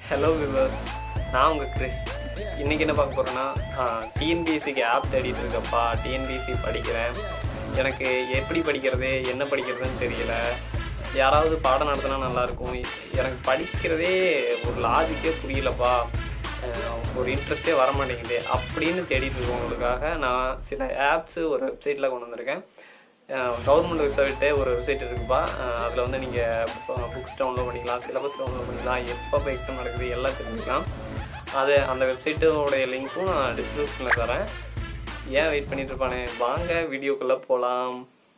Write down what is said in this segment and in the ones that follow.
hello viewers நான் உங்கள் Chris இன்றைக்கி என்ன பார்க்க போகிறேன்னா டிஎன்பிஎஸ்சிக்கு ஆப் தேடிட்டு இருக்கப்பா டிஎன்பிஎஸ்சி படிக்கிறேன் எனக்கு எப்படி படிக்கிறது என்ன படிக்கிறதுன்னு தெரியல யாராவது பாடம் நடத்தினா நல்லாயிருக்கும் எனக்கு படிக்கிறதே ஒரு லாஜிக்கே புரியலப்பா அஹ் ஒரு இன்ட்ரெஸ்டே வர மாட்டேங்குது அப்படின்னு தேடிட்டு இருக்கவங்களுக்காக நான் சில ஆப்ஸு ஒரு வெப்சைட்டில் கொண்டு வந்திருக்கேன் கவர்மெண்ட் வெப்சைட்டு ஒரு வெப்சைட் இருக்குப்பா அதில் வந்து நீங்கள் புக்ஸ் டவுன்லோட் பண்ணிக்கலாம் சிலபஸ் டவுன்லோட் பண்ணிக்கலாம் எப்போ எக்ஸாம் நடக்குது எல்லாம் தெரிஞ்சுக்கலாம் அது அந்த வெப்சைட்டோடைய லிங்க்கும் நான் டிஸ்கிரிப்ஷனில் தரேன் ஏன் வெயிட் பண்ணிட்டு இருப்பானே வாங்க வீடியோக்குள்ளே போகலாம்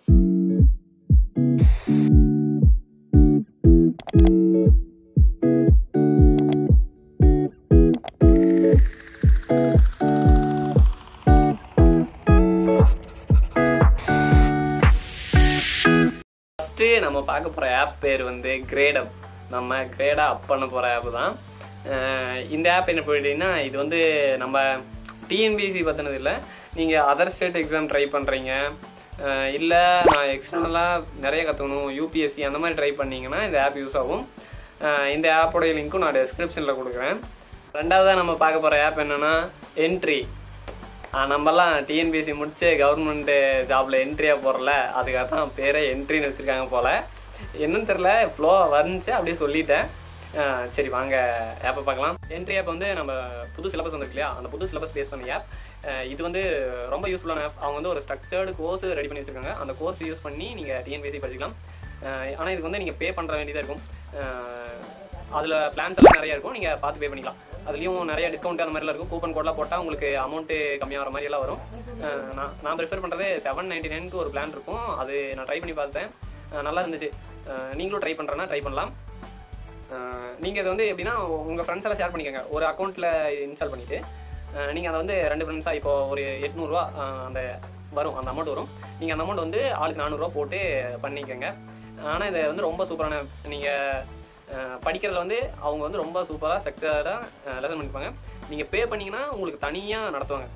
ஃபஸ்ட்டு நம்ம பார்க்க போகிற ஆப் பேர் வந்து கிரேட் அப் நம்ம கிரேடாக அப் பண்ண போகிற ஆப் தான் அஹ் இந்த ஆப் என்ன பண்ணிட்டீங்கன்னா இது வந்து நம்ம டிஎன்பிஎஸ்சி பற்றினது இல்லை நீங்கள் அதர் ஸ்டேட் எக்ஸாம் ட்ரை பண்ணுறீங்க இல்லை நான் எக்ஸ்டர்னலாக நிறைய கற்றுக்கணும் யூபிஎஸ்சி அந்த மாதிரி ட்ரை பண்ணீங்கன்னா இந்த ஆப் யூஸ் ஆகும் அஹ் இந்த ஆப்போடைய லிங்க்கும் நான் டிஸ்கிரிப்ஷனில் கொடுக்குறேன் ரெண்டாவதாக நம்ம பார்க்க போகிற ஆப் என்னென்னா என்ட்ரி ஆஹ் நம்மலாம் டிஎன்பிஎஸ்சி முடிச்சு கவர்மெண்ட் ஜாப்ல என்ட்ரியாக போகிறல அதுக்காக தான் பேரே என்ட்ரின்னு வச்சுருக்காங்க போல் என்னன்னு தெரில ஃப்ளோ வந்துச்சு அப்படியே சொல்லிட்டேன் ஆஹ் சரி வாங்க ஆப்பை பார்க்கலாம் என்ட்ரி ஆப் வந்து நம்ம புது சிலபஸ் வந்துருக்கு இல்லையா அந்த புது சிலபஸ் பேஸ் பண்ணி ஆப் இது வந்து ரொம்ப யூஸ்ஃபுல்லான ஆப் அவங்க வந்து ஒரு ஸ்ட்ரக்சர்டு கோர்ஸ் ரெடி பண்ணி வச்சிருக்காங்க அந்த கோர்ஸ் யூஸ் பண்ணி நீங்கள் டிஎன்பிஎஸ்சி படிச்சுக்கலாம் ஆனால் இதுக்கு வந்து நீங்கள் பே பண்ணுற வேண்டியதாக இருக்கும் அதில் பிளான்ஸ் எல்லாம் நிறைய இருக்கும் நீங்கள் பார்த்து பே பண்ணிக்கலாம் அதுலேயும் நிறைய டிஸ்கவுண்ட் அந்த மாதிரிலாம் இருக்கும் கூப்பன் கோட்லாம் போட்டால் உங்களுக்கு அமௌண்ட்டு கம்மியாகிற மாதிரி எல்லாம் வரும் அஹ் நான் நான் ப்ரிஃபர் பண்ணுறது செவன் நைன்டி நைனுக்கு ஒரு பிளான் இருக்கும் அது நான் ட்ரை பண்ணி பார்த்தேன் அஹ் நல்லா இருந்துச்சு அஹ் நீங்களும் ட்ரை பண்ணுறேன்னா ட்ரை பண்ணலாம் நீங்கள் இது வந்து எப்படின்னா உங்கள் ஃப்ரெண்ட்ஸ் எல்லாம் ஷேர் பண்ணிக்கோங்க ஒரு அக்கௌண்ட்டில் இன்ஸ்டால் பண்ணிவிட்டு நீங்கள் அதை வந்து ரெண்டு ஃப்ரெண்ட்ஸாக இப்போ ஒரு எட்நூறுரூவா அந்த வரும் அந்த அமௌண்ட் வரும் நீங்கள் அந்த அமௌண்ட் வந்து ஆளுக்கு நானூறுரூவா போட்டு பண்ணிக்கோங்க ஆனால் இது வந்து ரொம்ப சூப்பரான நீங்கள் படிக்கிறதுல வந்து அவங்க வந்து ரொம்ப சூப்பராக செக்டராக லெசன் பண்ணிப்பாங்க நீங்கள் பே பண்ணீங்கன்னா உங்களுக்கு தனியாக நடத்துவாங்க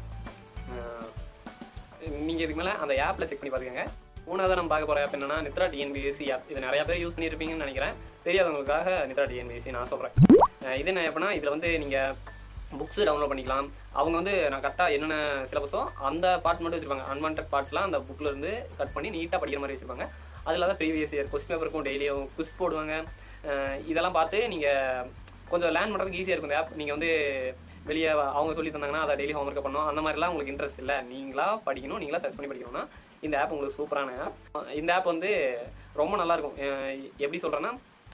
நீங்கள் இதுக்கு மேலே அந்த ஆப்பில் செக் பண்ணி பார்த்துக்கோங்க மூணாவது நம்ம பார்க்க போகிற ஆப் என்னன்னா நித்ரா டிஎன்பிஎஸ்சி ஆப் இது நிறைய பேர் யூஸ் பண்ணியிருப்பீங்கன்னு நினைக்கிறேன் தெரியாதவங்களுக்காக நித்ரா டிஎன்பிஎஸ்சி நான் சொல்கிறேன் இது என்ன ஆப்னா இதில் வந்து நீங்கள் புக்ஸ் டவுன்லோட் பண்ணிக்கலாம் அவங்க வந்து நான் கரெக்டாக என்னென்ன சிலபஸோ அந்த பார்ட் மட்டும் வச்சுருப்பாங்க அன்வான்ட் பார்ட்ஸ்லாம் அந்த புக்கில் இருந்து கட் பண்ணி நீட்டாக படிக்கிற மாதிரி வச்சுருப்பாங்க அதில் தான் ப்ரீவியஸ் இயர் கொஸ்டின் பேப்பருக்கும் டெய்லியும் குஸ் போடுவாங்க அஹ் இதெல்லாம் பார்த்து நீங்கள் கொஞ்சம் லேர்ன் பண்ணுறதுக்கு ஈஸியாக இருக்கும் இந்த ஆப் நீங்கள் வந்து வெளியே அவங்க சொல்லி தந்தாங்கன்னா அதை டெய்லி ஹோம்ஒர்க் பண்ணணும் அந்த மாதிரிலாம் உங்களுக்கு இன்ட்ரெஸ்ட் இல்லை நீங்களா படிக்கணும் நீங்களா சர்ச் பண்ணி படிக்கணும்னா இந்த ஆப் உங்களுக்கு சூப்பரான ஆப் இந்த ஆப் வந்து ரொம்ப நல்லாயிருக்கும் எப்படி சொல்கிறேன்னா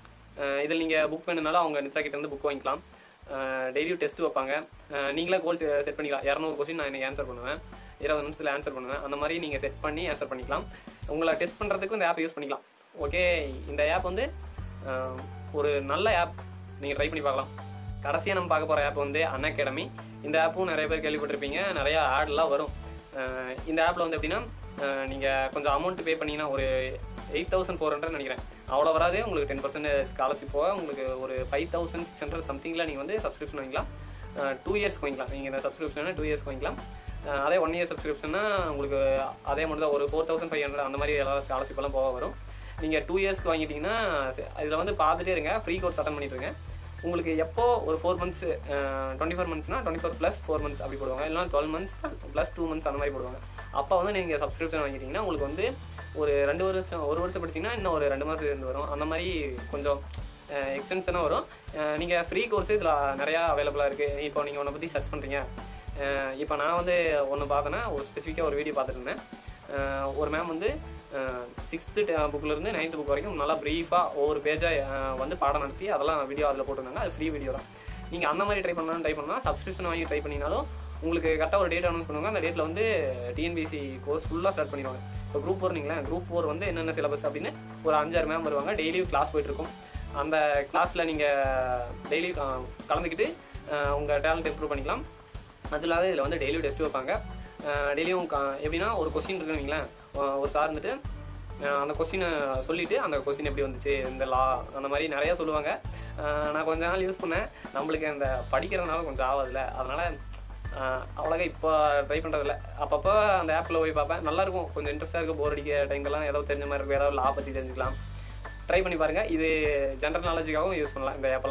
இதில் நீங்கள் புக் வேணுனாலும் அவங்க நித்ரா கிட்ட இருந்து புக் வாங்கிக்கலாம் டெய்லியும் டெஸ்ட் வைப்பாங்க அஹ் நீங்களே கோல் செட் பண்ணிக்கலாம் இரநூறு கொஸ்டின் நான் இன்னைக்கு ஆன்சர் பண்ணுவேன் இருபது நிமிஷத்தில் ஆன்சர் பண்ணுவேன் அந்த மாதிரி நீங்கள் செட் பண்ணி ஆன்சர் பண்ணிக்கலாம் உங்களை டெஸ்ட் பண்ணுறதுக்கு இந்த ஆப் யூஸ் பண்ணிக்கலாம் ஓகே இந்த ஆப் வந்து அஹ், ஒரு நல்ல ஆப் நீங்கள் ட்ரை பண்ணி பார்க்கலாம் கடைசியாக நம்ம பார்க்க போகிற ஆப் வந்து அன் அகாடமி இந்த ஆப்பும் நிறைய பேர் கேள்விப்பட்டிருப்பீங்க நிறைய ஆட்லாம் வரும் அஹ், இந்த ஆப்பில் வந்து எப்படின்னா நீங்கள் கொஞ்சம் அமௌண்ட் பே பண்ணீங்கன்னா ஒரு எயிட் தௌசண்ட் ஃபோர் ஹண்ட்ரட் நினைக்கிறேன் அவ்வளோ வராது உங்களுக்கு டென் பர்சன்ட் ஸ்காலர்ஷிப் போக உங்களுக்கு ஒரு ஃபைவ் தௌசண்ட் சிக்ஸ் ஹண்ட்ரட் சம்திங்கில் நீங்கள் வந்து சப்ஸ்கிரிப்ஷன் வாங்கிக்கலாம் டூ இயர்ஸ் வாங்கிக்கலாம் நீங்கள் இந்த சப்ஸ்கிரிப்ஷன் டூ இயர்ஸ் வாங்கிக்கலாம் அஹ் அதே ஒன் இயர் சப்ஸ்கிரிப்ஷன்னா உங்களுக்கு அதே மட்டும் தான் ஒரு ஃபோர் தௌசண்ட் ஃபைவ் ஹண்ட்ரட் அந்த மாதிரி ஏதாவது ஸ்காலர்ஷிப் எல்லாம் போக வரும் நீங்கள் டூ இயர்ஸ்க்கு வாங்கிட்டீங்கன்னா இதில் வந்து பார்த்துட்டே இருங்க ஃப்ரீ கோர்ஸ் அட்டன் பண்ணிட்டு இருங்க உங்களுக்கு எப்போ ஒரு ஃபோர் மந்த்ஸ் டுவெண்ட்டி ஃபோர் மந்த்ஸ்னா twenty four plus four months அப்படி போடுவாங்க இல்லைனா twelve months plus two months அந்த மாதிரி போடுவாங்க அப்போ வந்து நீங்கள் சப்ஸ்கிரிப்ஷன் வாங்கிட்டீங்கன்னா உங்களுக்கு வந்து ஒரு ரெண்டு வருஷம் ஒரு வருஷம் படிச்சீங்கன்னா இன்னும் ஒரு ரெண்டு மாதம் இருந்து வரும் அந்த மாதிரி கொஞ்சம் எக்ஸ்டென்ஷனாக வரும் நீங்கள் ஃப்ரீ கோர்ஸ் இதில் நிறையா அவைலபிளாக இருக்குது இப்போ நீங்கள் ஒன்றை பற்றி சர்ச் பண்ணுறீங்க இப்போ நான் வந்து ஒன்று பார்த்தேன்னா ஒரு ஸ்பெசிஃபிக்காக ஒரு வீடியோ பார்த்துட்டு இருந்தேன் அஹ் ஒரு மேம் வந்து சிக்ஸ்த்து புக்கிலேருந்து நைன்த்து புக் வரைக்கும் நல்லா ப்ரீஃபாக ஒவ்வொரு பேஜாக வந்து பாடம் நடத்தி அதெல்லாம் வீடியோ அதில் போட்டிருந்தாங்க அது ஃப்ரீ வீடியோ தான் நீங்கள் அந்த மாதிரி ட்ரை பண்ணலாம் ட்ரை பண்ணலாம் சப்ஸ்கிரிப்ஷன் வாங்கி ட்ரை பண்ணினாலும் உங்களுக்கு கரெக்டாக ஒரு டேட் அனௌன்ஸ் பண்ணுவாங்க அந்த டேட்டில் வந்து டிஎன்பிசி கோர்ஸ் ஃபுல்லாக ஸ்டார்ட் பண்ணிடுவாங்க இப்போ குரூப் ஃபோர் நீங்களேன் குரூப் ஃபோர் வந்து என்னென்ன சிலபஸ் அப்படின்னு ஒரு அஞ்சாறு மேம் வருவாங்க டெய்லியும் கிளாஸ் போயிட்டுருக்கும் அந்த கிளாஸில் நீங்கள் டெய்லி கலந்துக்கிட்டு உங்கள் டேலண்ட் இம்ப்ரூவ் பண்ணிக்கலாம் அது இல்லாத இதில் வந்து டெய்லியும் டெஸ்ட் வைப்பாங்க டெய்லியும் எப்படின்னா ஒரு கொஸ்டின் இருக்குன்னு வைங்களேன் அஹ் ஒரு சார் இருந்துட்டு அஹ் அந்த கொஸ்டினை சொல்லிவிட்டு அந்த கொஸ்டின் எப்படி வந்துச்சு இந்த லா அந்த மாதிரி நிறையா சொல்லுவாங்க அஹ் நான் கொஞ்ச நாள் யூஸ் பண்ணேன் நம்மளுக்கு அந்த படிக்கிறதுனால கொஞ்சம் ஆகாதுல்ல அதனால் அவ்வளோக்கா இப்போ ட்ரை பண்ணுறதில்ல அப்பப்போ அந்த ஆப்பில் போய் பார்ப்பேன் நல்லாயிருக்கும் கொஞ்சம் இன்ட்ரெஸ்ட்டாக இருக்குது போர் அடிக்க டைம்லாம் ஏதோ தெரிஞ்ச மாதிரி இருக்கும் ஏதாவது லா பற்றி தெரிஞ்சுக்கலாம் ட்ரை பண்ணி பாருங்கள் இது ஜென்ரல் நாலேஜுக்காகவும் யூஸ் பண்ணலாம் இந்த ஆப்பெல்லாம்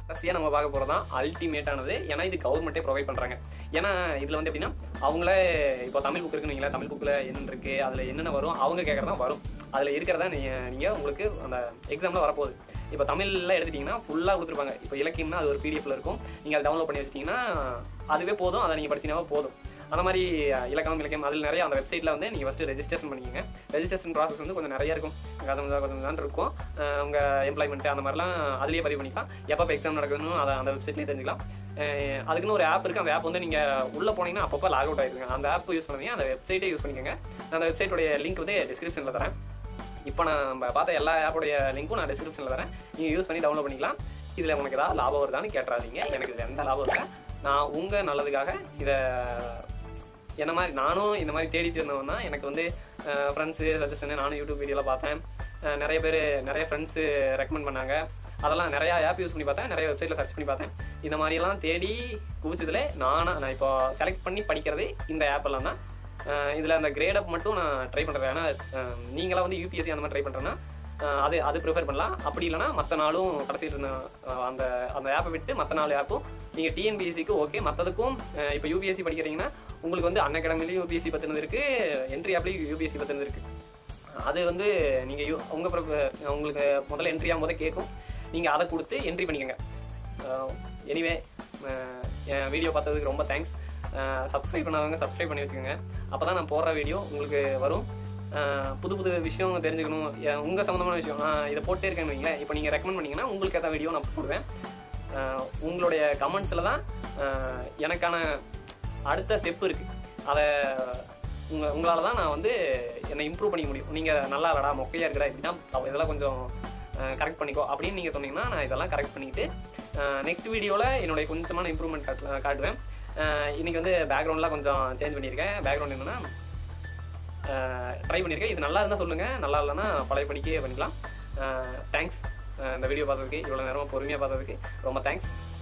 கடைசியாக நம்ம பார்க்க போகிறது தான் அல்டிமேட்டானது ஏன்னா இது கவர்மெண்ட்டே ப்ரொவைட் பண்ணுறாங்க ஏன்னா இதில் வந்து எப்படின்னா அவங்களே இப்போ தமிழ் புக் இருக்குன்னு வைங்களேன் தமிழ் புக்கில் என்னென்ன இருக்குது அதில் என்னென்ன வரும் அவங்க கேட்குறதா வரும் அதில் இருக்கிறதா நீங்கள் நீங்கள் உங்களுக்கு அந்த எக்ஸாமில் வரப்போகுது இப்போ தமிழில் எடுத்துட்டிங்கன்னா ஃபுல்லாக கொடுத்துருப்பாங்க இப்போ இலக்கியம்னா அது ஒரு பிடிஎஃப்ல இருக்கும் நீங்கள் அதை டவுன்லோட் பண்ணி வச்சிட்டிங்கன்னா அதுவே போதும் அதை நீங்கள் படிச்சிங்கன்னா போதும் அந்த மாதிரி அஹ், இலக்கணம் இலக்கியம் அதில் நிறைய அந்த வெப்சைட்டில் வந்து நீங்கள் ஃபஸ்ட்டு ரெஜிஸ்ட்ரேஷன் பண்ணிக்கங்க ரெஜிஸ்ட்ரேஷன் ப்ராசஸ் வந்து கொஞ்சம் நிறைய இருக்கும் கொஞ்சம் தான் கொஞ்சம் தான் இருக்கும் அஹ், உங்க எம்ப்ளாய்மெண்ட் அந்த மாதிரிலாம் அதுலேயே பதிவு பண்ணிக்கலாம் எப்போ எக்ஸாம் நடக்குதுன்னு அதை அந்த வெப்சைட்லேயே தெரிஞ்சுக்கலாம் அஹ், அதுக்குன்னு ஒரு ஆப் இருக்குது அந்த ஆப் வந்து நீங்கள் உள்ளே போனீங்கன்னா அப்பப்போ லாக் அவுட் ஆயிருங்க அந்த ஆப் யூஸ் பண்ணுவீங்க அந்த வெப்சைட்டே யூஸ் பண்ணிக்கோங்க நான் அந்த வெப்சைட்டோடைய லிங்க் வந்து டிஸ்கிரிப்ஷனில் தரேன் இப்போ நான் நம்ம பார்த்த எல்லா ஆப்போடைய லிங்க்கும் நான் டிஸ்கிரிப்ஷனில் தரேன் நீங்கள் யூஸ் பண்ணி டவுன்லோட் பண்ணிக்கலாம் இதில் உனக்கு ஏதாவது லாபம் வருதான்னு கேட்டுறாதீங்க எனக்கு இதில் எந்த லாபம் இல்லை நான் உங்கள் நல்லதுக்காக இதை என்ன மாதிரி நானும் இந்த மாதிரி தேடிட்டு இருந்தவன் தான் எனக்கு வந்து ஃப்ரெண்ட்ஸு சஜஷன் நானும் யூடியூப் வீடியோவில் பார்த்தேன் அஹ் நிறைய பேர் நிறைய ஃப்ரெண்ட்ஸு ரெக்கமெண்ட் பண்ணாங்க அதெல்லாம் நிறைய ஆப் யூஸ் பண்ணி பார்த்தேன் நிறைய வெப்சைட்டில் சர்ச் பண்ணி பார்த்தேன் இந்த மாதிரியெல்லாம் தேடி குவிச்சதுல நானாக நான் இப்போ செலக்ட் பண்ணி படிக்கிறது இந்த ஆப்பெல்லாம் தான் இதில் அந்த கிரேட் அப் மட்டும் நான் ட்ரை பண்ணுறேன் ஏன்னா அஹ் நீங்களாம் வந்து யூபிஎஸ்சி அந்த மாதிரி ட்ரை பண்ணுறேன்னா அது அது ப்ரிஃபர் பண்ணலாம் அப்படி இல்லைன்னா மற்ற நாளும் கடைசியில் இருந்த அஹ் அந்த அந்த ஆப்பை விட்டு மற்ற நாலு ஆப்பும் நீங்கள் டிஎன்பிஎஸ்சிக்கு ஓகே மற்றதுக்கும் இப்போ யூபிஎஸ்சி படிக்கிறீங்கன்னா உங்களுக்கு வந்து அன் அகாடமிலையும் யூபிஎஸ்சி பற்றினது இருக்குது என்ட்ரி ஆப்லேயும் யூபிஎஸ்சி பற்றினது இருக்குது அது வந்து நீங்கள் யூ உங்கள் ப்ரிஃப- உங்களுக்கு முதல்ல என்ட்ரி ஆகும்போதே கேட்கும் நீங்கள் அதை கொடுத்து என்ட்ரி பண்ணிக்கோங்க எனிவே என் வீடியோ பார்த்ததுக்கு ரொம்ப தேங்க்ஸ் சப்ஸ்கிரைப் பண்ணாதவங்க சப்ஸ்கிரைப் பண்ணி வச்சுக்கோங்க அப்போ தான் நான் போடுற வீடியோ உங்களுக்கு வரும் அஹ் புது புது விஷயம் தெரிஞ்சுக்கணும் எ- உங்க சம்மந்தமான விஷயம் நான் இதை போட்டே இருக்கேன்னு வைங்களேன் இப்போ நீங்கள் ரெக்கமெண்ட் பண்ணீங்கன்னா உங்களுக்கு ஏற்ற வீடியோ நான் போடுவேன் அஹ் உங்களுடைய கமெண்ட்ஸில் தான் அஹ் எனக்கான அடுத்த ஸ்டெப் இருக்குது அதை உங்க உங்களால் தான் நான் வந்து என்னை இம்ப்ரூவ் பண்ணிக்க முடியும் நீங்கள் நல்லா இல்லடா மொக்கையாக இருக்கடா இப்படிதான் அவ- இதெல்லாம் கொஞ்சம் கரெக்ட் பண்ணிக்கோ அப்படின்னு நீங்கள் சொன்னீங்கன்னா நான் இதெல்லாம் கரெக்ட் பண்ணிக்கிட்டு நெக்ஸ்ட் வீடியோவில் என்னுடைய கொஞ்சமான இம்ப்ரூவ்மெண்ட் காட்டு காட்டுவேன் அஹ் இன்னைக்கு வந்து பேக்ரவுண்ட்லாம் கொஞ்சம் சேஞ்ச் பண்ணியிருக்கேன் பேக்ரவுண்ட் என்னன்னா ட்ரை பண்ணியிருக்கேன் இது நல்லா இருந்தால் சொல்லுங்கள் நல்லா இல்லைன்னா பழைய படிக்கே பண்ணிக்கலாம் தேங்க்ஸ் இந்த வீடியோ பார்த்ததுக்கு இவ்வளோ நேரமாக பொறுமையாக பார்த்ததுக்கு ரொம்ப தேங்க்ஸ்